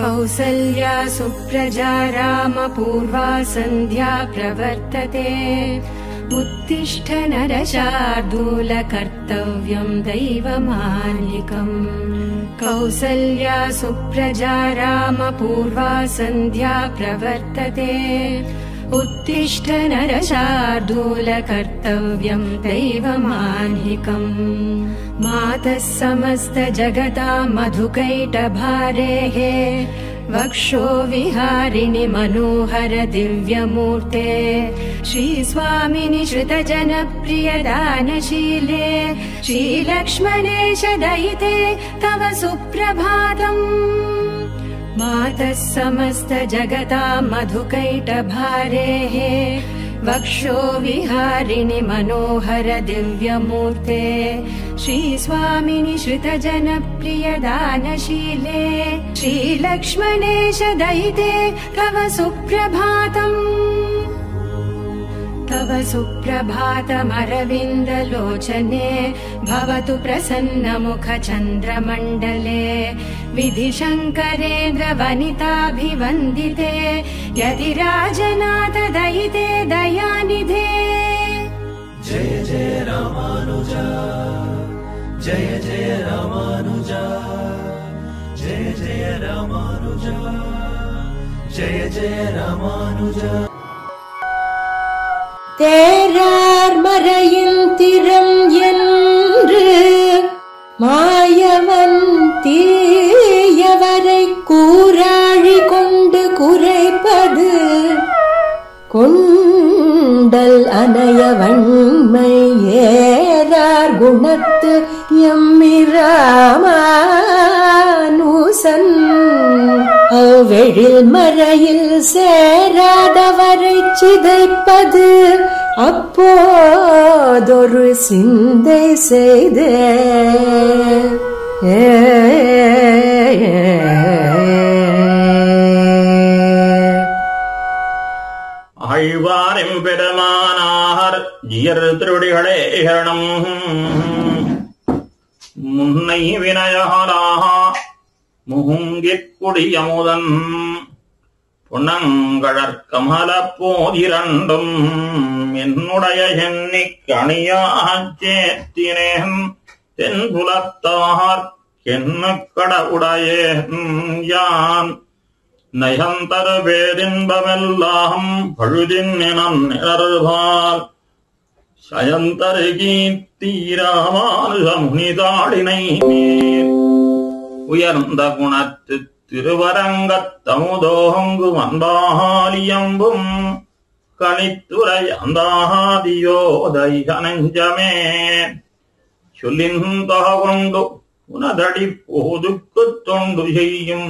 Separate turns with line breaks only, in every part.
कौसल्या सुप्रजा रामपूर्वा सन्ध्या प्रवर्तते उत्तिष्ठ नरशार्दूल कर्तव्यम् दैवमालिकम् कौसल्या सुप्रजा रामपूर्वा सन्ध्या प्रवर्तते उत्तिष्ठ नरशार्दूल कर्तव्यम् दैवमान्हिकम् मातः समस्त जगता मधुकैटभारेः वक्षो विहारिणि मनोहर दिव्यमूर्ते श्रीस्वामिनि श्रुतजनप्रियदानशीले श्रीलक्ष्मणेश दयिते तव सुप्रभातम् मातः समस्त जगता मधुकैटभारेः वक्षो विहारिणि मनोहर दिव्यमूर्ते श्रीस्वामिनि श्रुतजनप्रियदानशीले श्रीलक्ष्मणेश दयिते तव सुप्रभातम् तव सुप्रभातमरविन्दलोचने भवतु प्रसन्नमुखचन्द्रमण्डले विधिशङ्करेन्द्र वनिताभिवन्दिते यदि राजनाथ दयिते दयानिधे
जय जय रामानुजा जय जय रामानुजा जय जय रामानुजा जय जय रामानुजा
தேரார் மறையின் திறம் என்று மாயவன் தீயவரை கூறாழி கொண்டு குறைப்பது கொண்டல் அனைய வன்மை ஏறார் குணத்து எம்மிராமானுசன் அவ்வெழில் மறையில் சேராதவரை சிதைப்பது அப்போதொரு சிந்தை செய்தே
ஆழ்வாரும் பெருமானார் ஜியர் திருடிகளே சரணம் முன்னை வினயகலாக முகுங்கிற் குடியமுதன் புனங்கழற்கமல போதிரண்டும் என்னுடைய சென்னிக் கணியாச் சேர்த்தினேன் தென்புலத்தார் என்ன கடவுடையேன் யான் நயந்தரு பேரின்பமெல்லாம் பழுதின் எனம் நிழல்வால் சயந்தரு கீர்த்தீராமானுக முனிதாளினை மேல் உயர்ந்த குணத்து திருவரங்கத்தமுதோங்கு வந்தாலியம்பும் கணித்துரை அந்தாதியோதை நெஞ்சமே சொல்லின் கொண்டு உனதடி போதுக்கு தொண்டு செய்யும்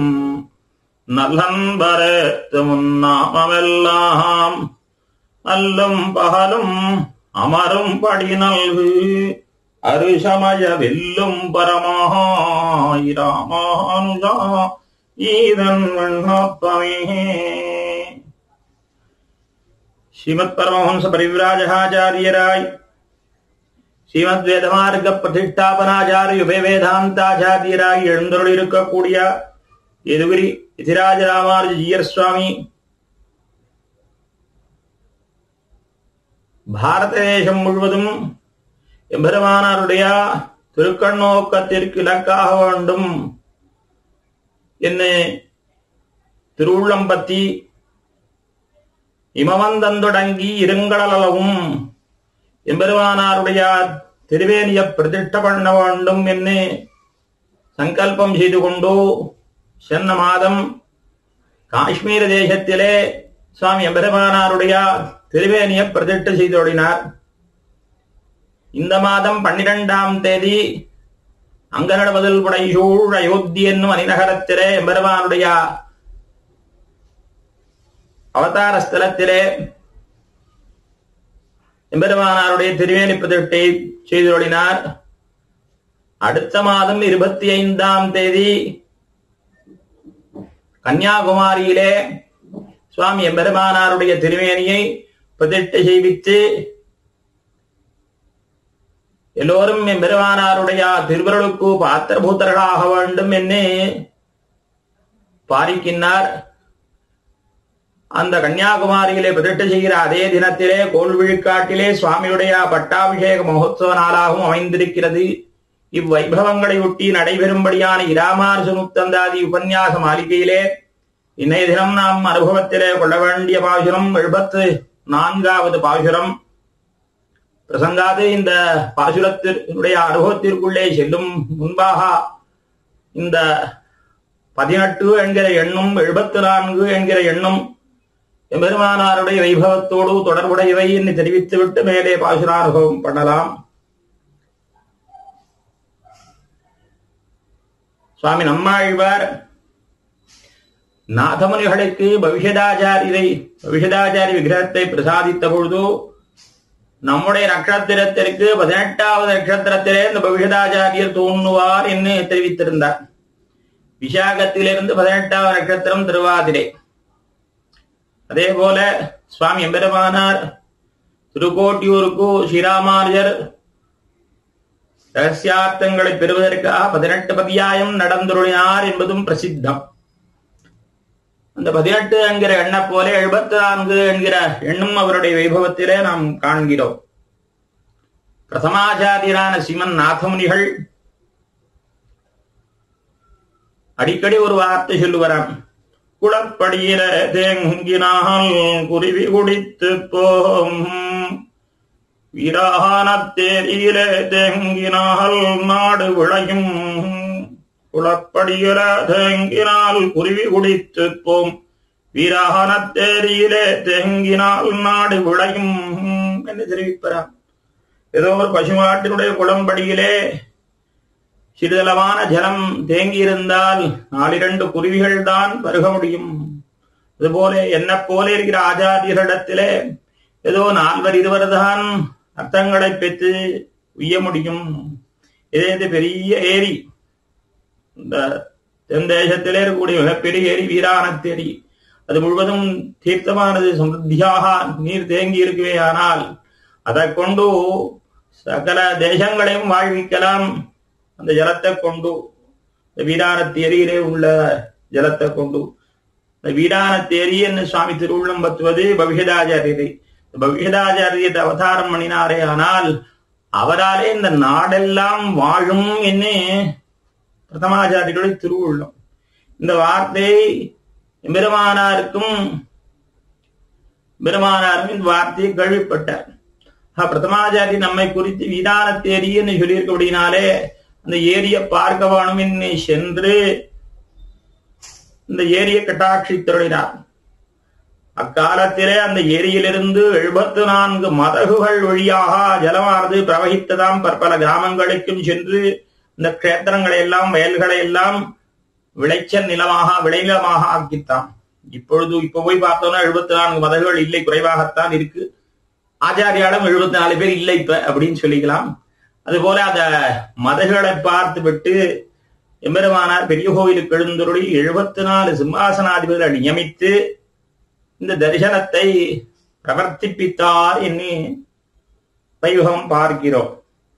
நல்லன்பரத்து முன்னாமெல்லாம் அல்லும் பகலும் அமரும் படி நல்கு அருசமய வெல்லும் பரமாயிராமானுஜா ஈதன் விண்ணப்பமே ஸ்ரீமத் பரமஹம்ச பரிவிராஜாச்சாரியராய் ஸ்ரீமத் வேதமார்க்க பிரதிஷ்டாபனாச்சாரிய வேதாந்தாச்சாரியராய் எழுந்தருளிருக்கக்கூடிய எதுகிரி எதிராஜ ராமானுஜ ஜீயர் சுவாமி பாரத தேசம் முழுவதும் எம்பெருமானாருடைய திருக்கண்ணோக்கத்திற்கு இலக்காக வேண்டும் என்று திருவுள்ளம்பத்தி இமவந்தந்தொடங்கி இருங்களளவும் எம்பெருமானாருடைய திருவேணிய பிரதிஷ்ட பண்ண வேண்டும் என்று சங்கல்பம் செய்து கொண்டு சென்ன மாதம் காஷ்மீர தேசத்திலே சுவாமி எம்பெருமானாருடைய திருவேணிய பிரதிஷ்ட செய்தொழினார் இந்த மாதம் பன்னிரெண்டாம் தேதி அங்கநடவதில் புடைசூழ் அயோத்தி என்னும் அணிநகரத்திலே எம்பெருமானுடைய அவதார ஸ்தலத்திலே எம்பெருமானாருடைய திருவேணி பிரதிஷ்டை செய்தொழினார் அடுத்த மாதம் இருபத்தி ஐந்தாம் தேதி கன்னியாகுமரியிலே சுவாமி எம்பெருமானாருடைய திருவேணியை பிரதிஷ்டை செய்வித்து எல்லோரும் எம்பெருமானாருடைய திருவருளுக்கு பாத்திரபூத்தர்களாக வேண்டும் என்று பாரிக்கின்னார் அந்த கன்னியாகுமரியிலே பிரதிஷ்டை செய்கிற அதே தினத்திலே கோல்விழுக்காட்டிலே சுவாமியுடைய பட்டாபிஷேக மகோத்சவ நாளாகவும் அமைந்திருக்கிறது இவ்வைபவங்களை ஒட்டி நடைபெறும்படியான இராமானுஜ நூத்தந்தாதி உபன்யாச மாளிகையிலே இன்றைய தினம் நாம் அனுபவத்திலே கொள்ள வேண்டிய பாசுரம் எழுபத்து நான்காவது பாசுரம் பிரசங்காது இந்த பாசுரத்தினுடைய அனுபவத்திற்குள்ளே செல்லும் முன்பாக இந்த பதினெட்டு என்கிற எண்ணும் எழுபத்து நான்கு என்கிற எண்ணும் எம்பெருமானாருடைய வைபவத்தோடு தொடர்புடையவை என்று தெரிவித்துவிட்டு மேலே பாசுரானுபவம் பண்ணலாம் சுவாமி நம்மாழ்வார் நாதமுனிகளுக்கு பவிஷதாச்சாரியரை பவிஷதாச்சாரி விக்கிரகத்தை பிரசாதித்த பொழுது நம்முடைய நட்சத்திரத்திற்கு பதினெட்டாவது நட்சத்திரத்திலே இந்த பவிஷதாச்சாரியர் தோன்றுவார் என்று தெரிவித்திருந்தார் விசாகத்திலிருந்து பதினெட்டாவது நட்சத்திரம் திருவாதிரை அதே போல சுவாமி எம்பெருமானார் திருக்கோட்டியூருக்கு ஸ்ரீராமானுஜர் ரகசியார்த்தங்களை பெறுவதற்காக பதினெட்டு பத்தியாயம் நடந்துருளினார் என்பதும் பிரசித்தம் அந்த பதினெட்டு என்கிற எண்ணை போல எழுபத்தி நான்கு என்கிற எண்ணும் அவருடைய வைபவத்திலே நாம் காண்கிறோம் பிரதமாச்சாரியரான சிவன் நாதமுனிகள் அடிக்கடி ஒரு வார்த்தை சொல்லுவராம் குளப்படியில தேங்கினால் குருவி குடித்து போம் வீரானத்தேரியில தேங்கினால் நாடு விளையும் குளப்படியில தேங்கினால் குருவி குடித்து போம் வீரானத்தேரியிலே தேங்கினால் நாடு விளையும் என்று தெரிவிப்பாராம் ஏதோ ஒரு பசுமாட்டினுடைய குளம்படியிலே சிறிதளவான ஜலம் தேங்கியிருந்தால் நாலிரண்டு குருவிகள் தான் பருக முடியும் அதுபோல என்ன போல இருக்கிற ஆச்சாரியர்களிடத்திலே ஏதோ நால்வர் இருவர் தான் அர்த்தங்களை பெற்று உய்ய முடியும் இதே இது பெரிய ஏரி இந்த தென் தேசத்திலே இருக்கக்கூடிய மிகப்பெரிய ஏரி வீராணத்தேரி அது முழுவதும் தீர்த்தமானது சமிருத்தியாக நீர் தேங்கி இருக்குவே ஆனால் அதை கொண்டு சகல தேசங்களையும் வாழ்விக்கலாம் அந்த ஜலத்தை கொண்டு இந்த வீராணத்தேரியிலே உள்ள ஜலத்தை கொண்டு இந்த வீராணத்தேரி என்று சுவாமி திருவுள்ளம் பத்துவது பவிஷதாச்சாரியரை பவிஷதாச்சாரியத்தை அவதாரம் பண்ணினாரே ஆனால் அவராலே இந்த நாடெல்லாம் வாழும் என்று பிரதமாச்சாரியருடைய திருவுள்ளம் இந்த வார்த்தை பெருமானாருக்கும் பெருமானாரும் இந்த வார்த்தையை கேள்விப்பட்டார் பிரதமாச்சாரி நம்மை குறித்து வீராணத்தேரி என்று சொல்லியிருக்க அப்படின்னாலே அந்த ஏரியை பார்க்க வேணும் என்று சென்று இந்த ஏரியை கட்டாட்சி திருடினார் அக்காலத்திலே அந்த ஏரியிலிருந்து எழுபத்து நான்கு மதகுகள் வழியாக ஜலமானது பிரவகித்ததாம் பற்பல கிராமங்களுக்கும் சென்று இந்த கஷேத்திரங்களை எல்லாம் வயல்களை எல்லாம் விளைச்சல் நிலமாக விளைநிலமாக ஆக்கித்தான் இப்பொழுது இப்ப போய் பார்த்தோம்னா எழுபத்தி நான்கு மதகுகள் இல்லை குறைவாகத்தான் இருக்கு ஆச்சாரியாலும் எழுபத்தி நாலு பேர் இல்லை இப்ப அப்படின்னு சொல்லிக்கலாம் அதுபோல அந்த மதகுகளை பார்த்து விட்டு எம்பெருமானார் பெரிய கோவிலுக்கு எழுந்தருளி எழுபத்தி நாலு சிம்மாசனாதிபதிகளை நியமித்து இந்த தரிசனத்தை பிரவர்த்திப்பித்தார் என்று வைபவம் பார்க்கிறோம்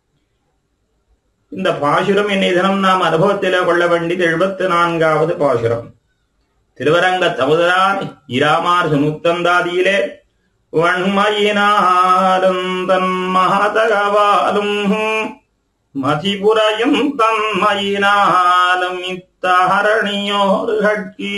இந்த பாசுரம் என்னை தினம் நாம் அனுபவத்தில் கொள்ள வேண்டியது எழுபத்தி நான்காவது பாசுரம் திருவரங்க தமுதரான் இராமார் சுமுத்தந்தாதியிலே வன்மையினாலும் தன் மகதகவாலும் மதிபுரையும் தன்மையினாலும் இத்தகரணியோர் கட்கி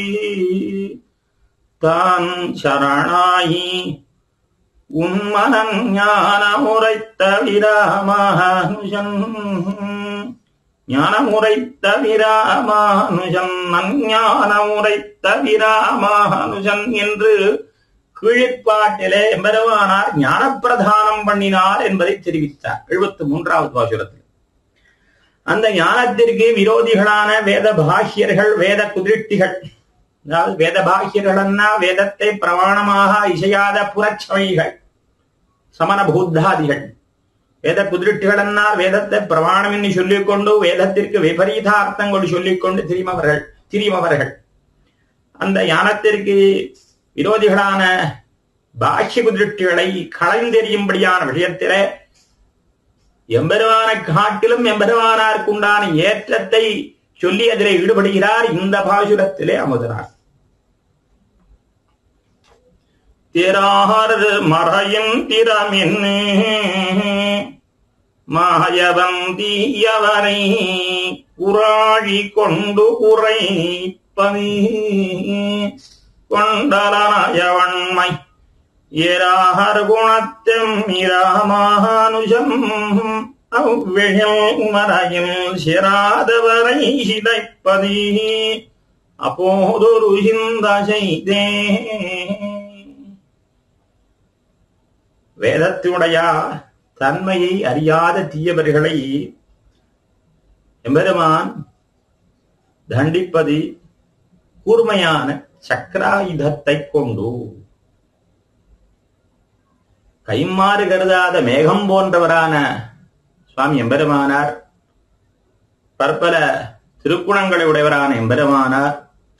தான் சரணாயி உன்மனன் ஞான உரைத்த விராமானுஜன் ஞான உரைத்த விராமானுஜன் நஞ்ஞான உரைத்த விராமானுஜன் என்று கீழ்ப்பாட்டிலே எம்பெருமானார் ஞானப்பிரதானம் பண்ணினார் என்பதை தெரிவித்தார் எழுபத்தி மூன்றாவது பாசுரத்தில் அந்த ஞானத்திற்கு விரோதிகளான வேத பாஷ்யர்கள் வேத குதிருட்டிகள் அதாவது வேத பாஷ்யர்கள்னா வேதத்தை பிரமாணமாக இசையாத புறச்சமைகள் சமண பூத்தாதிகள் வேத குதிருட்டிகளன்னா வேதத்தை பிரமாணம் என்று சொல்லிக்கொண்டு வேதத்திற்கு விபரீதார்த்தங்கள் சொல்லிக்கொண்டு திரிமவர்கள் திரிமவர்கள் அந்த ஞானத்திற்கு விரோதிகளான பாஷ்ய குதிருட்டிகளை களைந்தெறியும்படியான விஷயத்திலே எம்பெருமான காட்டிலும் எம்பெருமானாருக்கு உண்டான ஏற்றத்தை சொல்லி அதிலே ஈடுபடுகிறார் இந்த பாசுரத்திலே அமுதனார் திரார் மறையின் திறமின்னு மாயவந்தியவரை குராழி கொண்டு குறைப்பதி கொண்டலனயவன்மை இராகர் குணத்தெம் இராமானுஜம் அவ்விழில் மறையில் சிராதவரை சிதைப்பதி அப்போதொரு சிந்த செய்தே வேதத்தினுடைய தன்மையை அறியாத தீயவர்களை எம்பெருமான் தண்டிப்பது கூர்மையான சக்கராயுதத்தை கொண்டு கைமாறு கருதாத மேகம் போன்றவரான சுவாமி எம்பெருமானார் பற்பல திருக்குணங்களை உடையவரான எம்பெருமானார்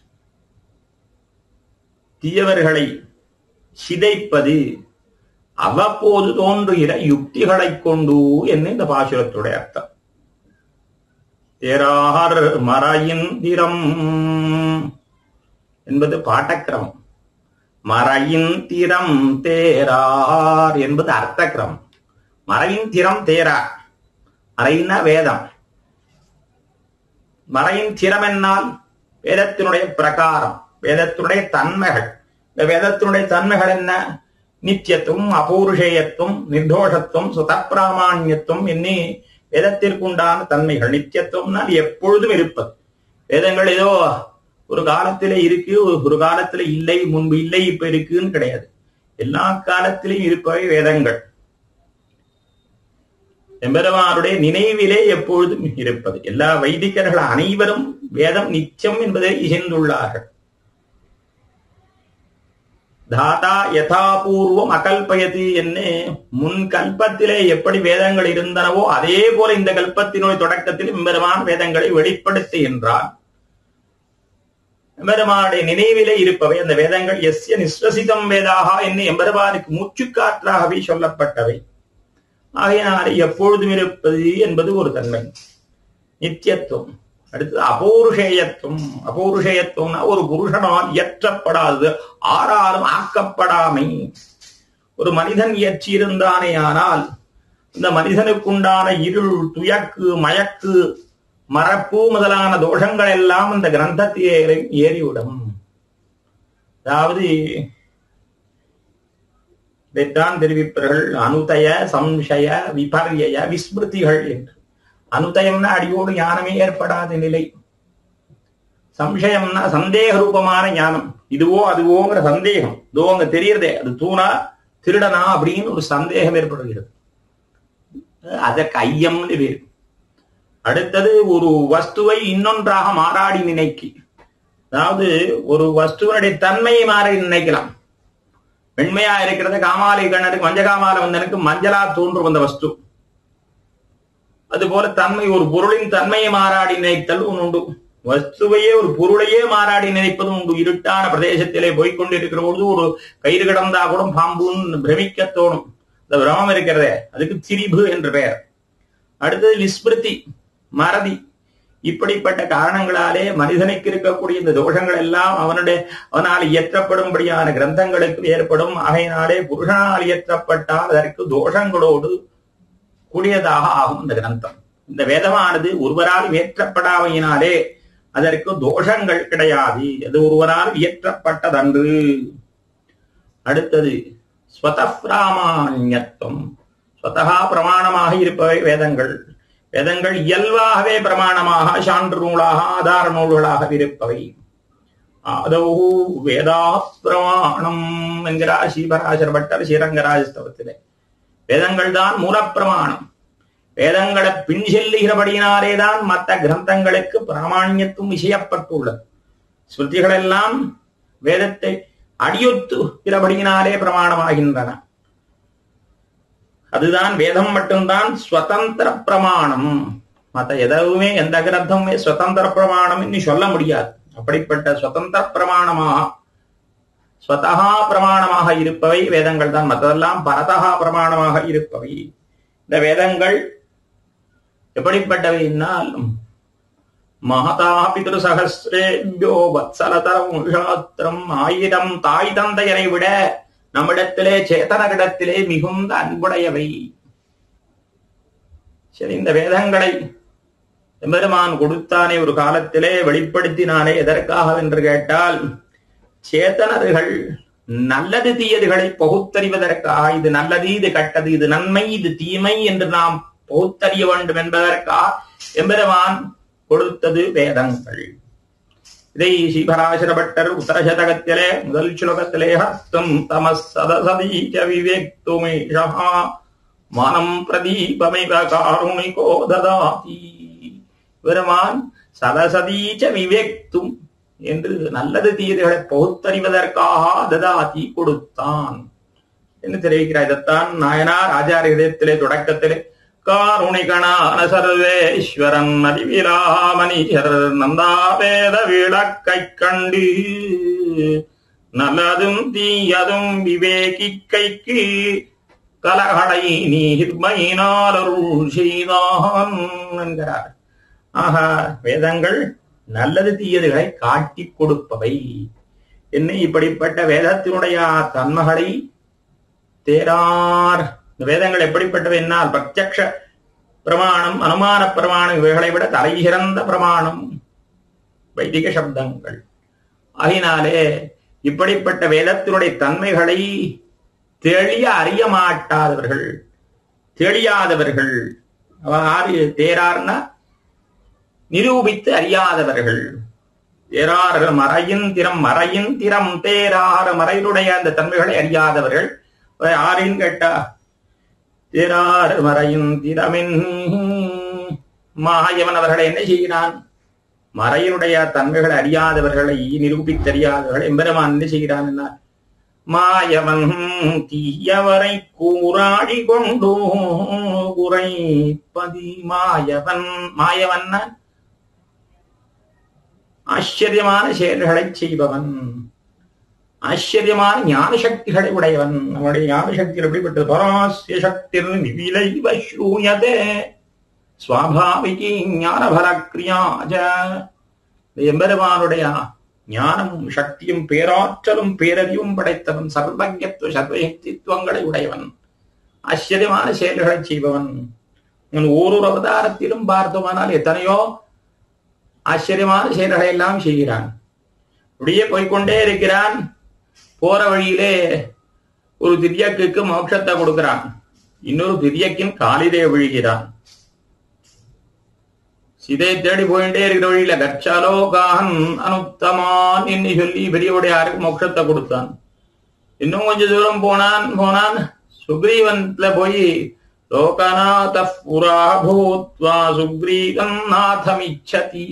தீயவர்களை சிதைப்பது அவ்வப்போது தோன்றுகிற யுக்திகளைக் கொண்டு என்ன இந்த பாசுரத்துடைய அர்த்தம் தேரார் மறையின் திறம் என்பது பாட்டக்கிரமம் மறையின் திறம் தேரார் என்பது அர்த்தக்கிரமம் மறையின் திறம் தேரார் மறையினா வேதம் மறையின் திறம் என்னால் வேதத்தினுடைய பிரகாரம் வேதத்தினுடைய தன்மைகள் இந்த வேதத்தினுடைய தன்மைகள் என்ன நித்தியத்துவம் அபௌருஷேயத்துவம் நிர்தோஷத்துவம் சுதப்பிராமான்யத்துவம் என்னி வேதத்திற்குண்டான தன்மைகள் நித்தியத்துவம்னால் எப்பொழுதும் இருப்பது வேதங்கள் ஏதோ ஒரு காலத்திலே இருக்கு ஒரு காலத்துல இல்லை முன்பு இல்லை இப்ப இருக்குன்னு கிடையாது எல்லா காலத்திலையும் இருப்பவை வேதங்கள் எம்பெருமானுடைய நினைவிலே எப்பொழுதும் இருப்பது எல்லா வைதிகர்கள் அனைவரும் வேதம் நிச்சயம் என்பதை இசைந்துள்ளார்கள் தாதா யதாபூர்வம் அகல்பயதி என்று முன் கல்பத்திலே எப்படி வேதங்கள் இருந்தனவோ அதே போல இந்த கல்பத்தினுடைய தொடக்கத்தில் எம்பெருமான் வேதங்களை வெளிப்படுத்துகின்றான் எம்பெருமானுடைய நினைவிலே இருப்பவை அந்த வேதங்கள் எஸ்ய நிஸ்வசிதம் வேதாகா என்று எம்பெருமானுக்கு மூச்சுக்காற்றாகவே சொல்லப்பட்டவை ஆகையினாலே எப்பொழுதும் இருப்பது என்பது ஒரு தன்மை நித்தியத்துவம் அடுத்தது அபௌருஷேயத்துவம் அபௌருஷேயத்துவம்னா ஒரு புருஷனால் இயற்றப்படாதது ஆறாலும் ஆக்கப்படாமை ஒரு மனிதன் இயற்றியிருந்தானே ஆனால் இந்த மனிதனுக்குண்டான இருள் துயக்கு மயக்கு மரப்பு முதலான தோஷங்கள் எல்லாம் இந்த கிரந்தத்திலே ஏறிவிடும் அதாவது இதைத்தான் தெரிவிப்பார்கள் அனுதய சம்சய விபர்ய விஸ்மிருதிகள் என்று அனுதயம்னா அடியோடு ஞானமே ஏற்படாத நிலை சம்சயம்னா சந்தேக ரூபமான ஞானம் இதுவோ அதுவோங்கிற சந்தேகம் இதோ அங்க தெரியறதே அது தூணா திருடனா அப்படின்னு ஒரு சந்தேகம் ஏற்படுகிறது அதற்கு ஐயம்னு பேர் அடுத்தது ஒரு வஸ்துவை இன்னொன்றாக மாறாடி நினைக்கி அதாவது ஒரு வஸ்துவனுடைய தன்மையை மாறி நினைக்கலாம் வெண்மையா இருக்கிறது காமாலை கண்ணனுக்கு மஞ்ச காமாலை வந்தனுக்கு மஞ்சளா தோன்றும் அந்த வஸ்து அதுபோல தன்மை ஒரு பொருளின் தன்மையை மாறாடி நினைத்தல் உண்டு வஸ்துவையே ஒரு பொருளையே மாறாடி நினைப்பதும் உண்டு இருட்டான பிரதேசத்திலே போய்கொண்டிருக்கிற பொழுது ஒரு கயிறு கிடந்தா கூட பாம்புன்னு பிரமிக்க தோணும் இந்த பிரமம் இருக்கிறதே அதுக்கு திரிபு என்று பெயர் அடுத்தது விஸ்மிருதி மறதி இப்படிப்பட்ட காரணங்களாலே மனிதனுக்கு இருக்கக்கூடிய இந்த தோஷங்கள் எல்லாம் அவனுடைய அவனால் இயற்றப்படும்படியான கிரந்தங்களுக்கு ஏற்படும் ஆகையினாலே புருஷனால் இயற்றப்பட்டால் அதற்கு தோஷங்களோடு கூடியதாக ஆகும் இந்த கிரந்தம் இந்த வேதமானது ஒருவரால் இயற்றப்படாமையினாலே அதற்கு தோஷங்கள் கிடையாது அது ஒருவரால் இயற்றப்பட்டதன்று அடுத்தது ஸ்வதப்பிராமான்யத்துவம் ஸ்வதகா பிரமாணமாக இருப்பவை வேதங்கள் வேதங்கள் இயல்பாகவே பிரமாணமாக சான்று நூலாக ஆதார நூல்களாக இருப்பவை அதோ வேதா பிரமாணம் என்கிறார் ஸ்ரீபராசர பட்டர் ஸ்ரீரங்கராஜஸ்தவத்திலே வேதங்கள் தான் மூலப்பிரமாணம் வேதங்களை பின் செல்லுகிறபடியினாலேதான் மற்ற கிரந்தங்களுக்கு பிராமாண்யத்துவம் விஷயப்பட்டுள்ளது ஸ்ருதிகள் எல்லாம் வேதத்தை அடியொத்துகிறபடியினாலே பிரமாணமாகின்றன அதுதான் வேதம் மட்டும்தான் ஸ்வதந்திர பிரமாணம் மற்ற எதுவுமே எந்த கிரந்தமுமே சுதந்திர பிரமாணம் சொல்ல முடியாது அப்படிப்பட்ட சுதந்திர பிரமாணமாக ஸ்வதகா பிரமாணமாக இருப்பவை வேதங்கள் தான் மற்றதெல்லாம் பரதகா பிரமாணமாக இருப்பவை இந்த வேதங்கள் எப்படிப்பட்டவை என்னால் மாதா பிதிரு சகசிரேபியோ வத்சலதரம் ஆயிரம் தாய் தந்தையரை விட நம்மிடத்திலே சேதனகிடத்திலே மிகுந்த அன்புடையவை சரி இந்த வேதங்களை எம்பெருமான் கொடுத்தானே ஒரு காலத்திலே வெளிப்படுத்தினானே எதற்காக என்று கேட்டால் சேத்தனர்கள் நல்லது தீயதுகளை பகுத்தறிவதற்காக இது நல்லது இது கட்டது இது நன்மை இது தீமை என்று நாம் பகுத்தறிய வேண்டும் என்பதற்காக எம்பெருமான் கொடுத்தது வேதங்கள் இதை ஸ்ரீபராசர பட்டர் உத்தரசதகத்திலே முதல் ஸ்லோகத்திலே ஹஸ்தம் தமசதசதீச்ச விவேக்துமேஷா மனம் பிரதீபமிவ காருணிகோ ததாதி பெருமான் சதசதீச்ச விவேக்தும் என்று நல்லது தீயதுகளை பகுத்தறிவதற்காக ததாதி கொடுத்தான் என்று தெரிவிக்கிறார் இதைத்தான் நாயனார் ஆச்சாரிய இதயத்திலே தொடக்கத்திலே காருணிகணான சர்வேஸ்வரன் அதிவிராமணியர் நந்தாவேத விளக்கை கண்டு நல்லதும் தீயதும் விவேகிக்கைக்கு கலகடை நீர்மையினால் அருள் செய்தான் என்கிறார் ஆக வேதங்கள் நல்லது தீயதுகளை காட்டிக் கொடுப்பவை என்ன இப்படிப்பட்ட வேதத்தினுடைய தன்மைகளை தேரார் இந்த வேதங்கள் எப்படிப்பட்டவை என்னால் பிரத்யக்ஷ பிரமாணம் அனுமான பிரமாணம் இவைகளை விட தலைசிறந்த பிரமாணம் வைதிக சப்தங்கள் ஆகினாலே இப்படிப்பட்ட வேதத்தினுடைய தன்மைகளை தெளிய அறிய மாட்டாதவர்கள் தெளியாதவர்கள் ஆறு தேரார்னா நிரூபித்து அறியாதவர்கள் தேரார் மறையின் திறம் மறையின் திறம் தேரார் மறையினுடைய அந்த தன்மைகளை அறியாதவர்கள் ஆறின் கேட்டா தேரார் மறையின் திறமின் மாயவன் அவர்களை என்ன செய்கிறான் மறையினுடைய தன்மைகளை அறியாதவர்களை நிரூபித்தறியாதவர்கள் எம்பெருமான் என்ன செய்கிறான் என்ன மாயவன் தீயவரை கூறாடி கொண்டு குறைப்பதி மாயவன் மாயவன் ஆச்சரியமான செயல்களை செய்பவன் ஆச்சரியமான ஞான சக்திகளை உடையவன் நம்முடைய ஞான சக்தி எப்படிப்பட்டது பராசிய சக்தி விவிலை வசூயதே சுவாபாவிகி ஞான பலக்கிரியாஜ எம்பெருமானுடைய ஞானமும் சக்தியும் பேராற்றலும் பேரறிவும் படைத்தவன் சர்வஜத்துவ சர்வசக்தித்துவங்களை உடையவன் ஆச்சரியமான செயல்களை செய்பவன் ஓரொரு அவதாரத்திலும் பார்த்தோமானால் எத்தனையோ ஆச்சரியமான செயல்களை எல்லாம் செய்கிறான் அப்படியே போய்கொண்டே இருக்கிறான் போற வழியிலே ஒரு திரியக்குக்கு மோட்சத்தை கொடுக்கிறான் இன்னொரு திரியக்கின் காலிலே விழுகிறான் சிதை தேடி போயிட்டே இருக்கிற வழியில கச்சாலோ கான் அனுத்தமான் என்று சொல்லி பெரியவுடைய யாருக்கு மோட்சத்தை கொடுத்தான் இன்னும் கொஞ்சம் தூரம் போனான் போனான் சுக்ரீவன்ல போய் லோகநாத புரா பூத்வா சுக்ரீவன் நாதமிச்சதி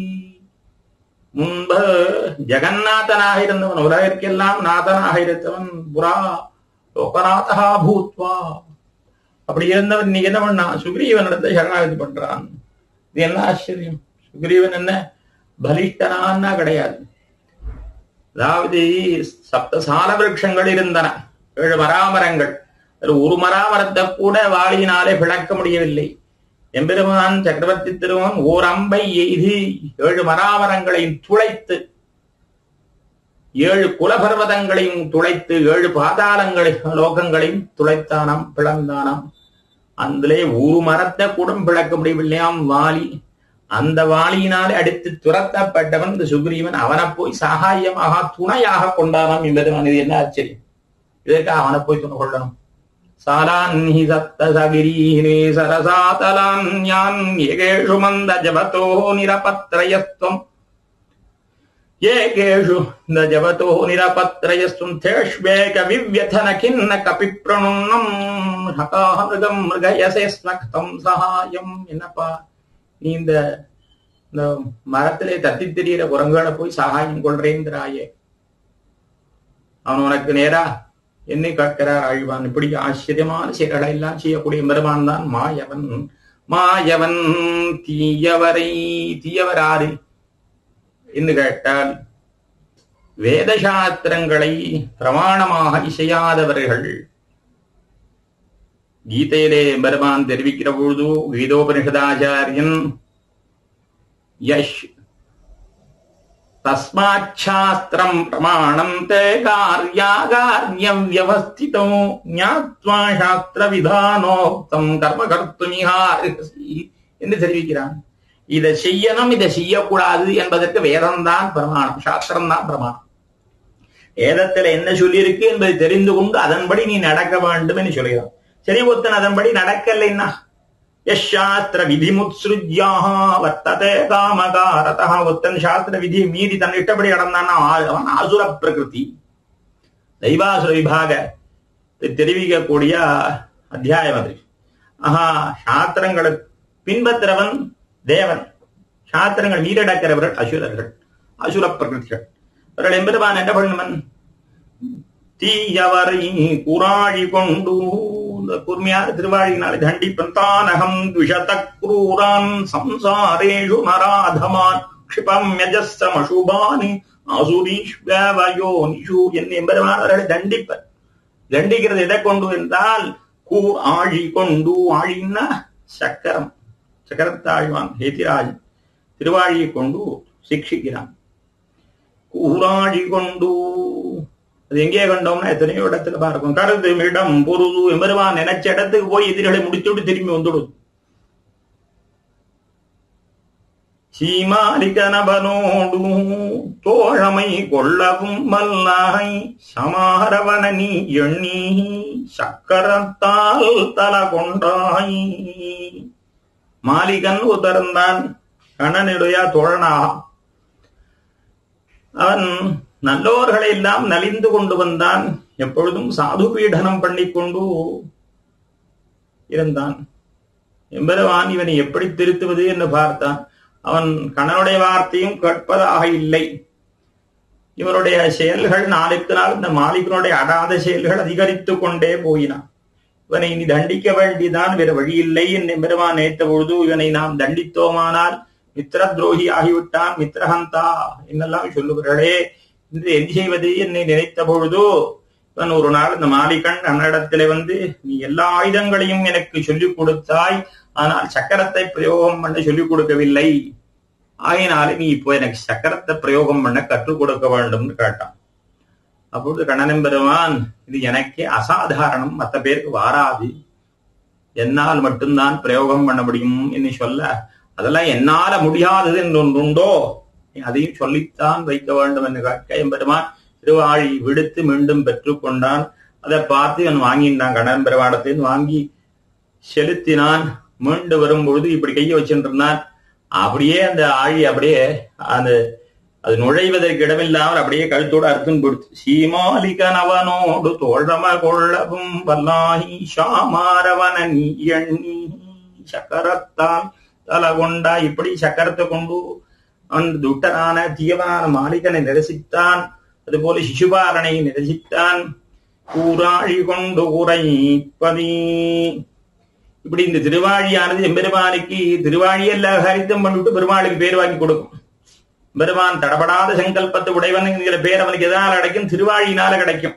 முன்பு ஜெகநாதனாக இருந்தவன் உலகிற்கெல்லாம் நாதனாக இருந்தவன் புரா லோகநாதா பூத்வா அப்படி இருந்தவன் நீ என்ன பண்ணா சுக்ரீவன் இடத்தை சரணாகதி பண்றான் இது என்ன ஆச்சரியம் சுக்ரீவன் என்ன பலிஷ்டனான்னா கிடையாது அதாவது சப்த சால விரட்சங்கள் இருந்தன ஏழு மராமரங்கள் ஒரு மராமரத்தை கூட வாளியினாலே விளக்க முடியவில்லை எம்பெருமான் சக்கரவர்த்தி திருவன் ஓர் அம்பை எய்து ஏழு மராமரங்களையும் துளைத்து ஏழு குலபர்வதங்களையும் துளைத்து ஏழு பாதாளங்களை லோகங்களையும் துளைத்தானாம் பிளந்தானாம் அதிலே ஒரு மரத்தை கூட பிளக்க முடியவில்லையாம் வாலி அந்த வாளியினாலே அடித்து துரத்தப்பட்டவன் இந்த சுக்ரீவன் அவனை போய் சகாயமாக துணையாக கொண்டானாம் எம்பெருமான் இது என்ன ஆச்சரியம் இதற்காக அவனை போய் துணை கொள்ளணும் சாலான்ஹி சப்தசகிரீனே சரசாதலான்யான் ஏகேஷு மந்த ஜபதோ நிரபத்ரயஸ்துவம் ஏகேஷு இந்த ஜபதோ நிரபத்ரயஸ்தும் தேஷ்வேக விவ்யதன கிண்ண கபி பிரணுன்னம் ஹகாஹ மிருகம் மிருகயசே ஸ்னக்தம் சகாயம் என்னப்பா நீ இந்த இந்த மரத்திலே தத்தி திரியிற குரங்குகளை போய் சகாயம் கொள்றேங்கிறாயே அவன் உனக்கு நேரா என்னை கேட்கிறார் ஆழ்வான் இப்படி ஆச்சரியமான செயல்களை எல்லாம் செய்யக்கூடிய பெருமான் தான் மாயவன் மாயவன் தீயவரை தீயவராறு என்று கேட்டால் வேத சாஸ்திரங்களை பிரமாணமாக இசையாதவர்கள் கீதையிலே பெருமான் தெரிவிக்கிற பொழுது கீதோபனிஷதாச்சாரியன் யஷ் தஸ்மாச்சாஸ்திரம் பிரமாணம் தே காரியாகாரியம் வியவஸ்திதோ ஞாத்வா சாஸ்திர விதானோக்தம் கர்ம கர்த்துமிஹாரிசி என்று தெரிவிக்கிறான் இதை செய்யணும் இதை செய்யக்கூடாது என்பதற்கு வேதம்தான் பிரமாணம் சாஸ்திரம் தான் பிரமாணம் வேதத்துல என்ன சொல்லியிருக்கு என்பதை தெரிந்து கொண்டு அதன்படி நீ நடக்க வேண்டும் என்று சொல்கிறான் சரி ஒருத்தன் அதன்படி நடக்கலைன்னா யசாஸ்திர விதிமுத்ஸ்ருஜ்யா வர்த்ததே காமகாரதா ஒருத்தன் சாஸ்திர விதி மீறி தன் இஷ்டப்படி நடந்தான் அவன் ஆசுர பிரகிருதி தெய்வாசுர விபாக தெரிவிக்கக்கூடிய அத்தியாயம் அது ஆஹா சாஸ்திரங்களை பின்பற்றுறவன் தேவன் சாஸ்திரங்கள் மீறடக்கிறவர்கள் அசுரர்கள் அசுர பிரகிருதிகள் அவர்கள் எம்பெருமான் என்ன பண்ணுவன் தீயவரை கூறாழி கொண்டு இந்த கூர்மையான திருவாழியினாலே தண்டிப்பன் தானகம் துஷத குரூரான் சம்சாரேஷு நராதமான் க்ஷிபம் யஜஸ்தமசுபானி அசுரீஸ்வயோ நிஷு என்ன எம்பெருமானவர்களை தண்டிப்பர் தண்டிக்கிறது எதை கொண்டு என்றால் கூ ஆழி கொண்டு ஆழின்னா சக்கரம் சக்கரத்தாழ்வான் ஹேதிராஜ் திருவாழியை கொண்டு சிக்ஷிக்கிறான் கூறாழி கொண்டு அது எங்கே கண்டோம்னா எத்தனையோ இடத்துல பார்க்கும் கருது இடம் பொருது எம்பெருமான் நினைச்ச இடத்துக்கு போய் எதிரிகளை முடித்துவிட்டு திரும்பி வந்துடும் சீமாலிகனவனோடு தோழமை கொள்ளவும் வல்லாய் சமாரவன நீ எண்ணி சக்கரத்தால் தல கொண்டாய் மாலிகன் உத்தரந்தான் கண்ணனுடைய தோழனாக அவன் நல்லோர்களை எல்லாம் நலிந்து கொண்டு வந்தான் எப்பொழுதும் சாது பீடனம் பண்ணிக்கொண்டு இருந்தான் எம்பெருவான் இவனை எப்படி திருத்துவது என்று பார்த்தான் அவன் கணனுடைய வார்த்தையும் கேட்பதாக இல்லை இவனுடைய செயல்கள் நாளுக்கு நாள் இந்த மாலிகனுடைய அடாத செயல்கள் அதிகரித்து கொண்டே போயினான் இவனை இனி தண்டிக்க வேண்டிதான் வேறு வழி இல்லை என்று எம்பெருமான் நேற்ற பொழுது இவனை நாம் தண்டித்தோமானால் மித்திர துரோகி ஆகிவிட்டான் மித்திரஹந்தா என்னெல்லாம் சொல்லுகிறாளே என்று என்ன செய்வது என்னை நினைத்த பொழுது இவன் ஒரு நாள் இந்த மாலிகன் அன்னிடத்திலே வந்து நீ எல்லா ஆயுதங்களையும் எனக்கு சொல்லிக் கொடுத்தாய் ஆனால் சக்கரத்தை பிரயோகம் பண்ண சொல்லிக் கொடுக்கவில்லை ஆகினாலே நீ இப்போ எனக்கு சக்கரத்தை பிரயோகம் பண்ண கற்றுக் கொடுக்க வேண்டும்னு கேட்டான் அப்பொழுது கண்ணனம் பெருமான் இது எனக்கே அசாதாரணம் மற்ற பேருக்கு வாராது என்னால் மட்டும்தான் பிரயோகம் பண்ண முடியும் என்று சொல்ல அதெல்லாம் என்னால முடியாதது என்று ஒன்று உண்டோ அதையும் சொல்லித்தான் வைக்க வேண்டும் என்று கேட்க எம்பெருமான் திருவாழி விடுத்து மீண்டும் பெற்றுக்கொண்டான் அதை பார்த்து இவன் வாங்கிட்டான் கண்ணன் பெருமாடத்தின் வாங்கி செலுத்தினான் மீண்டு வரும்பொழுது இப்படி கையை வச்சுருந்தான் அப்படியே அந்த ஆழி அப்படியே அந்த அது நுழைவதற்கு இடமில்லாமல் அப்படியே கழுத்தோடு அர்த்தம் கொடுத்து சீமாலிகனவனோடு தோழம கொள்ளவும் வல்லாஹி ஷாமாரவன நீ எண்ணி சக்கரத்தால் தலை கொண்டா இப்படி சக்கரத்தை கொண்டு அவன் துட்டனான தீயவனான மாலிகனை நிரசித்தான் அதுபோல சிசுபாரனை நிரசித்தான் கூறாழி கொண்டு உரைப்பதி இப்படி இந்த திருவாழியானது எம்பெருமானுக்கு திருவாழியல்ல ஹரித்தம் பண்ணிவிட்டு பெருமாளுக்கு பேர் வாங்கி கொடுக்கும் பெருமான் தடபடாத சங்கல்பத்தை உடையவன் என்கிற பேர் அவனுக்கு எதனால் கிடைக்கும் திருவாழியினால கிடைக்கும்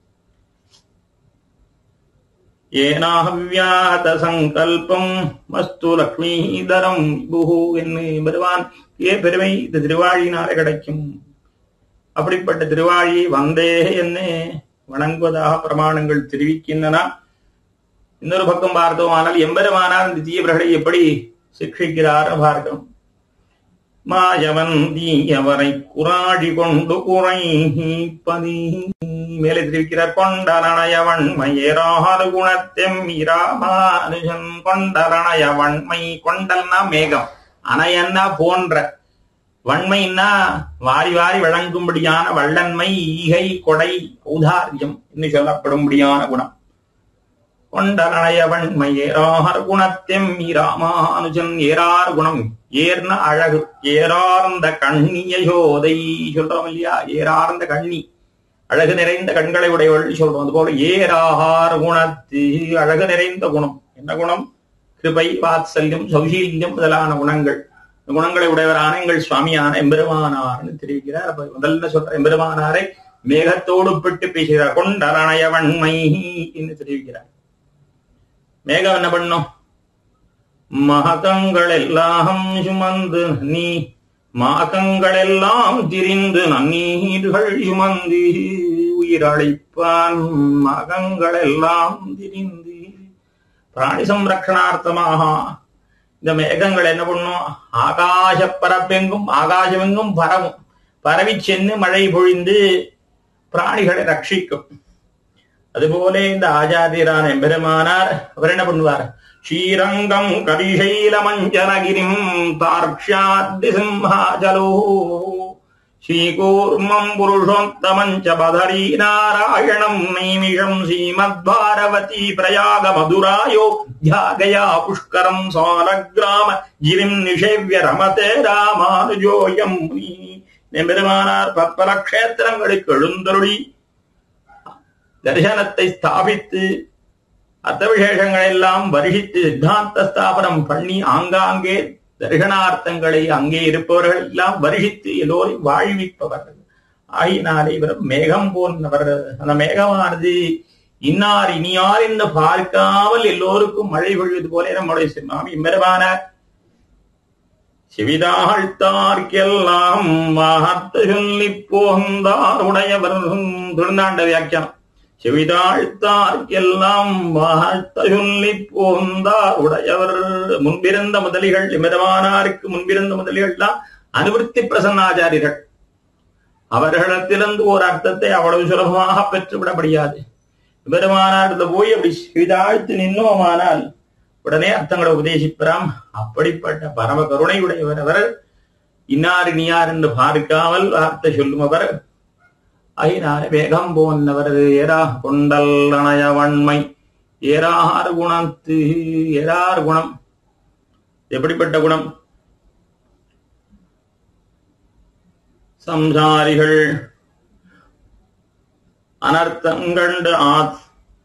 ஏனாஹவ்யாத சங்கல்பம் மஸ்து லக்ஷ்மீதரம் புகு என்று பெருமான் ஏ பெருமை இந்த திருவாழியினால கிடைக்கும் அப்படிப்பட்ட திருவாழியை வந்தே என்ன வணங்குவதாக பிரமாணங்கள் தெரிவிக்கின்றன இன்னொரு பக்கம் பார்த்தோமானால் எம்பெருமானால் இந்த தீயவர்களை எப்படி சிக்ஷிக்கிறார் பார்க்கணும் மாயவன் தீயவரை குராடி கொண்டு குறைப்பதி மேலே தெரிவிக்கிறார் கொண்டலனயவன்மை ஏறாறு குணத்தெம் இராமானுஜன் கொண்டலனயவன்மை கொண்டல்னா மேகம் அணையன்னா போன்ற வன்மைன்னா வாரி வாரி வழங்கும்படியான வள்ளன்மை ஈகை கொடை ஔதாரியம் என்று சொல்லப்படும்படியான குணம் கொண்டலனையவன்மை ஏறார் குணத்தெம் ராமானுஜன் ஏறார் குணம் ஏர்ன அழகு ஏறார்ந்த கண்ணிய யோதை சொல்றோம் இல்லையா ஏறார்ந்த கண்ணி அழகு நிறைந்த கண்களை உடையவள் சொல்றோம் அது போல ஏறார் குணத்து அழகு நிறைந்த குணம் என்ன குணம் கிருபை வாத்சல்யம் சௌசீல்யம் முதலான குணங்கள் இந்த குணங்களை உடையவரான எங்கள் சுவாமியான எம்பெருமானார்னு தெரிவிக்கிறார் அப்ப முதல்ல சொல்ற எம்பெருமானாரை மேகத்தோடு பிட்டு பேசுகிறார் கொண்டலனையவன்மை என்று தெரிவிக்கிறார் மேகம் என்ன பண்ணும் மகங்கள் எல்லாம் சுமந்து நீ மாகங்கள் எல்லாம் திரிந்து நன்னீர்கள் சுமந்து உயிரழைப்பான் மகங்கள் எல்லாம் திரிந்து பிராணி சம்ரக்ஷணார்த்தமாக இந்த மேகங்கள் என்ன பண்ணும் ஆகாச பரப்பெங்கும் ஆகாசமெங்கும் பரவும் பரவி சென்று மழை பொழிந்து பிராணிகளை ரட்சிக்கும் அதுபோல இந்த ஆச்சாரியரான எம்பெருமானார் அவர் என்ன பண்ணுவார் ஸ்ரீரங்கம் கரிசைல மஞ்சனகிரிம் தார்க்ஷாத்தி சிம்ஹாச்சலோ ஸ்ரீகூர்மம் புருஷோத்தமஞ்ச பதரி நாராயணம் நைமிஷம் ஸ்ரீமத்பாரவதி பிரயாக மதுராயோ தியாகயா புஷ்கரம் சாலகிராம கிரிம் நிஷேவிய ரமதே ராமானுஜோயம் முனி எம்பெருமானார் பற்பல க்ஷேத்திரங்களுக்கு எழுந்தருளி தரிசனத்தை ஸ்தாபித்து அர்த்த விசேஷங்களை எல்லாம் வருஷித்து சித்தாந்த ஸ்தாபனம் பண்ணி ஆங்காங்கே தரிசனார்த்தங்களை அங்கே இருப்பவர்கள் எல்லாம் வருஷித்து எல்லோரையும் வாழ்விப்பவர்கள் ஆகினாலே இவர் மேகம் போன்றவர் அந்த மேகமானது இன்னார் இனியார் என்று பார்க்காமல் எல்லோருக்கும் மழை பொழிவது போல நம்முடைய சுவாமி மெருவானார் செவிதாழ்த்தார்க்கெல்லாம் மகத்து சொல்லி போந்தார் உடையவர் திருநாண்ட வியாக்கியானம் செவிதாழ்த்தார்க்கெல்லாம் வாழ்த்த சொல்லி போந்தார் உடையவர் முன்பிருந்த முதலிகள் இமிதமானாருக்கு முன்பிருந்த முதலிகள்லாம் அனுவருத்தி பிரசன்னாச்சாரியர்கள் அவர்களிடத்திலிருந்து ஒரு அர்த்தத்தை அவ்வளவு சுலபமாக பெற்றுவிட முடியாது பெருமானார் போய் அப்படி செவிதாழ்த்து நின்னோமானால் உடனே அர்த்தங்களை உபதேசிப்பாராம் அப்படிப்பட்ட பரம கருணை உடையவர் அவர் இன்னார் இனியார் என்று பார்க்காமல் வார்த்தை சொல்லும் அவர் அயினார் வேகம் போன்னவர் ஏரா கொண்டல் அணையவன்மை ஏறார் குணத்து ஏறார் குணம் எப்படிப்பட்ட குணம் சம்சாரிகள் அனர்த்தங்கண்டு ஆத்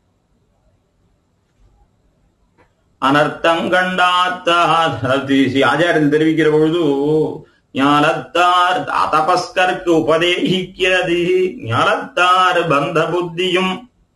அனர்த்தங்கண்டாத்தி ஆச்சாரியன் தெரிவிக்கிற பொழுது ஞானத்தார் தபஸ்கருக்கு உபதேசிக்கிறது ஞானத்தார் பந்த புத்தியும்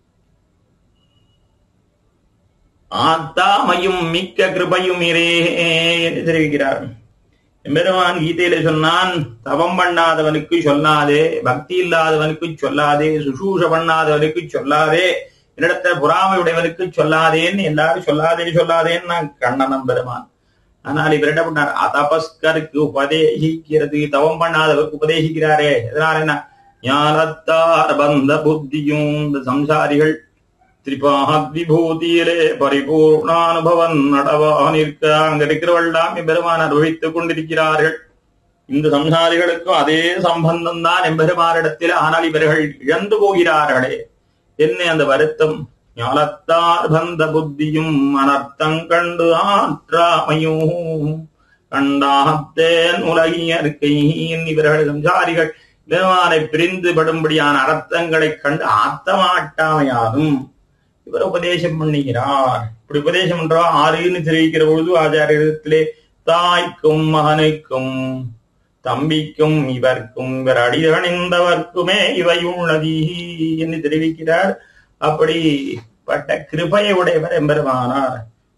ஆத்தாமையும் மிக்க கிருபையும் இரே என்று தெரிவிக்கிறார் எம்பெருமான் கீதையில சொன்னான் தவம் பண்ணாதவனுக்கு சொல்லாதே பக்தி இல்லாதவனுக்கு சொல்லாதே சுசூஷ பண்ணாதவனுக்கு சொல்லாதே என்னிடத்துல பொறாமை உடையவனுக்கு சொல்லாதேன்னு எல்லாரும் சொல்லாதே சொல்லாதேன்னு நான் கண்ணனம் பெருமான் ஆனால் இவர் என்ன பண்ணார் அதபஸ்கருக்கு உபதேசிக்கிறது தவம் பண்ணாதவருக்கு உபதேசிக்கிறாரே இதனால என்ன ஞானத்தார் பந்த புத்தியும் இந்த சம்சாரிகள் திரிபாத் விபூதியிலே பரிபூர்ணானுபவம் நடவா நிற்க அங்க இருக்கிறவெல்லாம் எம்பெருமான் அனுபவித்துக் கொண்டிருக்கிறார்கள் இந்த சம்சாரிகளுக்கும் அதே சம்பந்தம் தான் எம்பெருமானிடத்தில் ஆனால் இவர்கள் இழந்து போகிறார்களே என்ன அந்த வருத்தம் ஞானத்தார் பந்த புத்தியும் அனர்த்தம் கண்டு ஆற்றாமையும் கண்டாத்தேன் உலகியற்கை இவர்கள் சம்சாரிகள் பெருமானை பிரிந்து படும்படியான அர்த்தங்களைக் கண்டு ஆத்தமாட்டாமையாகும் இவர் உபதேசம் பண்ணுகிறார் இப்படி உபதேசம் பண்றா ஆறுன்னு தெரிவிக்கிற பொழுது ஆச்சாரியத்திலே தாய்க்கும் மகனுக்கும் தம்பிக்கும் இவர்க்கும் இவர் அடிதணிந்தவர்க்குமே இவை உள்ளதி என்று தெரிவிக்கிறார் அப்படிப்பட்ட கிருபையை உடையவர் எம்பெருமானார்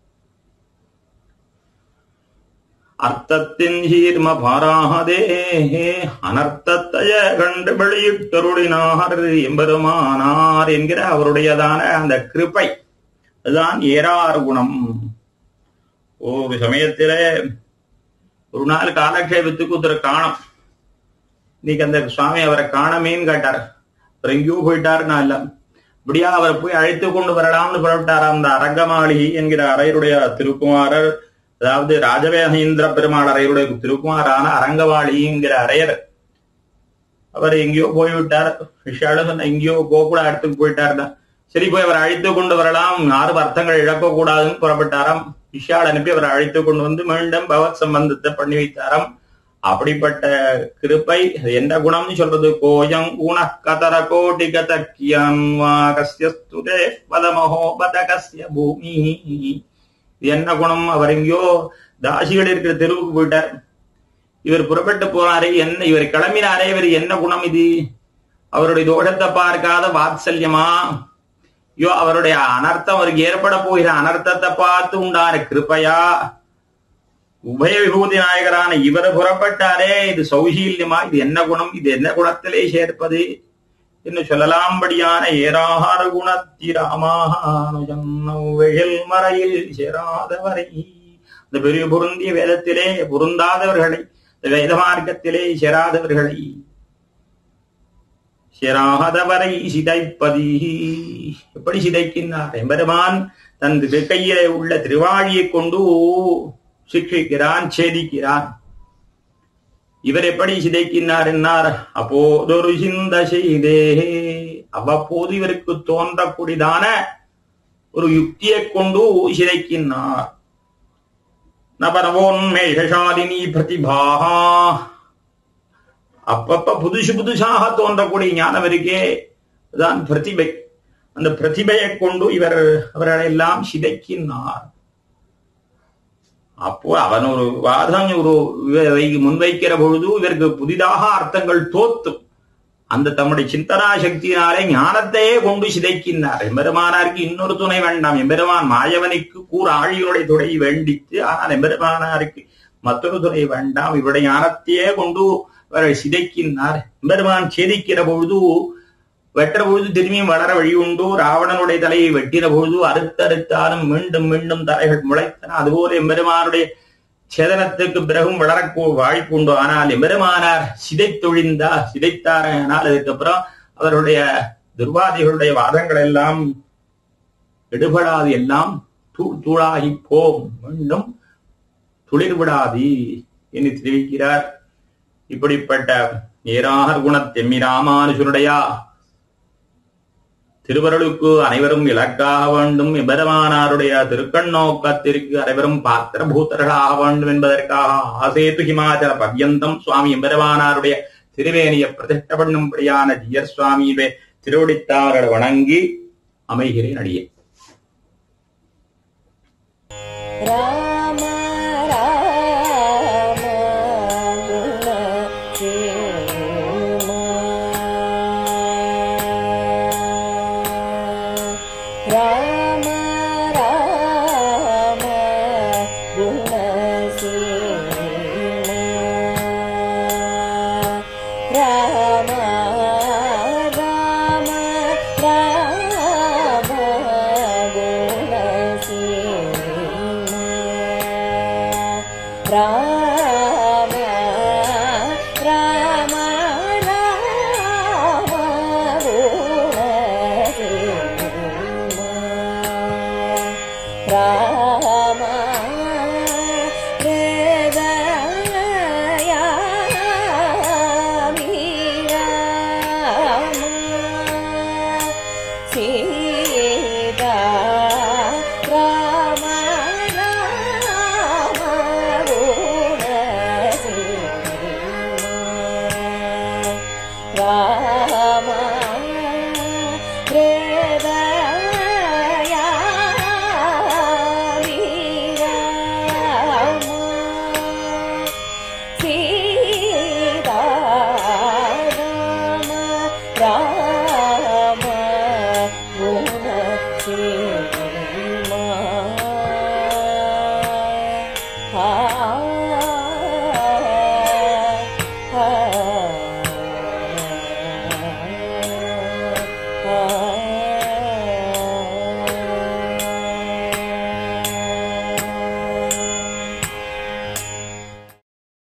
அர்த்தத்தின் சீர்ம பாராதே அனர்த்தத்தைய கண்டு வெளியிட்டருளினார் எம்பெருமானார் என்கிற அவருடையதான அந்த கிருபை அதுதான் ஏறார் குணம் ஒரு சமயத்திலே ஒரு நாள் காலக்ஷேபத்துக்கு ஒருத்தர் காணும் இன்னைக்கு அந்த சுவாமி அவரை காணமேன்னு கேட்டார் அவர் எங்கேயோ போயிட்டாருன்னா இல்ல இப்படியா அவரை போய் அழைத்து கொண்டு வரலாம்னு புறப்பட்டார் அந்த அரங்கமாளி என்கிற அறையருடைய திருக்குமாரர் அதாவது ராஜவேகேந்திர பெருமாள் அறையருடைய திருக்குமாரான அரங்கவாளிங்கிற அறையர் அவர் எங்கேயோ போய்விட்டார் விஷால சொன்ன எங்கேயோ கோகுல இடத்துக்கு போயிட்டாருன்னா சரி போய் அவர் அழைத்து கொண்டு வரலாம் யாரும் அர்த்தங்கள் இழக்கக்கூடாதுன்னு புறப்பட்டாராம் விஷால் அனுப்பி அவரை அழைத்து கொண்டு வந்து மீண்டும் பகவத் சம்பந்தத்தை பண்ணி வைத்தாராம் அப்படிப்பட்ட கிருப்பை எந்த குணம்னு சொல்றது கோயம் குண கதர கோட்டி கதக்கியன்வாகஸ்யஸ்துதே பதமஹோ பதகஸ்ய பூமி என்ன குணம் அவர் எங்கேயோ தாசிகள் இருக்கிற தெருவுக்கு போயிட்டார் இவர் புறப்பட்டு போனாரே என்ன இவர் கிளம்பினாரே இவர் என்ன குணம் இது அவருடைய தோஷத்தை பார்க்காத வாத்சல்யமா ஐயோ அவருடைய அனர்த்தம் அவருக்கு ஏற்பட போகிற அனர்த்தத்தை பார்த்து உண்டான கிருப்பையா உபய விபூதி நாயகரான இவர் புறப்பட்டாரே இது சௌசீல்யமா இது என்ன குணம் இது என்ன குணத்திலே சேர்ப்பது என்று சொல்லலாம்படியான ஏராகார குணத்திராமானுஜல் மறையில் சேராதவரை இந்த பெரிய பொருந்திய வேதத்திலே பொருந்தாதவர்களை இந்த வேத மார்க்கத்திலே சேராதவர்களை சேராதவரை சிதைப்பதி எப்படி சிதைக்கின்றார் எம்பெருமான் தன் கையிலே உள்ள திருவாழியை கொண்டு சிக்ஷிக்கிறான் சேதிக்கிறான் இவர் எப்படி சிதைக்கின்றார் என்னார் அப்போதொரு சிந்த செய்தே அவ்வப்போது இவருக்கு தோன்றக்கூடியதான ஒரு யுக்தியை கொண்டு சிதைக்கின்றார் நபரவோன்மேஷாலினி பிரதிபாகா அப்பப்ப புதுசு புதுசாக தோன்றக்கூடிய ஞானம் இருக்கே தான் பிரதிபை அந்த பிரதிபையை கொண்டு இவர் அவர்களை எல்லாம் சிதைக்கின்றார் அப்போ அவன் ஒரு வாதம் ஒரு வை- முன்வைக்கிற பொழுது இவருக்கு புதிதாக அர்த்தங்கள் தோத்தும் அந்த தம்முடைய சிந்தனா சக்தியினாலே ஞானத்தையே கொண்டு சிதைக்கின்றார் எம்பெருமானாருக்கு இன்னொரு துணை வேண்டாம் எம்பெருமான் மாயவனுக்கு கூற ஆழியுடைய துணை வேண்டித்து ஆனால் எம்பெருமானாருக்கு மற்றொரு துணை வேண்டாம் இவருடைய ஞானத்தையே கொண்டு இவரை சிதைக்கின்றார் எம்பெருமான் சேதிக்கிற பொழுது வெட்டுற பொழுது திரும்பியும் வளர வழி உண்டு ராவணனுடைய தலையை வெட்டின பொழுது அறுத்தறுத்தாலும் மீண்டும் மீண்டும் தலைகள் முளைத்தன அதுபோல எம்பெருமானுடைய சேதனத்துக்கு பிறகும் வளரக்கூ வாய்ப்புண்டு ஆனால் எம்பெருமானார் சிதைத்தொழிந்தார் சிதைத்தார் ஆனால் அதுக்கப்புறம் அவருடைய துர்வாதிகளுடைய வாதங்கள் எல்லாம் எடுபடாது எல்லாம் தூள் தூளாகி போம் மீண்டும் துளிர் விடாது என்று தெரிவிக்கிறார் இப்படிப்பட்ட ஏராகர் குணத்தெம்மி ராமானுஜனுடையா திருவருளுக்கு அனைவரும் இலக்காக வேண்டும் எபெருமானாருடைய திருக்கண்ணோக்கத்திற்கு அனைவரும் பாத்திரபூத்தர்களாக வேண்டும் என்பதற்காக ஆசேத்து ஹிமாச்சல பர்யந்தம் சுவாமி எம்பெருமானாருடைய திருவேணிய பிரதிஷ்ட பண்ணும்படியான ஜியர் சுவாமியுடைய திருவடித்தார்கள் வணங்கி அமைகிறேன் அடியே
ராம ராம குண ராம ராம குண ராம ராம ராம குண ராம ராம ராம ராம சீதா ராம ராம குண ராம சீதா ராம ராம குண ஆ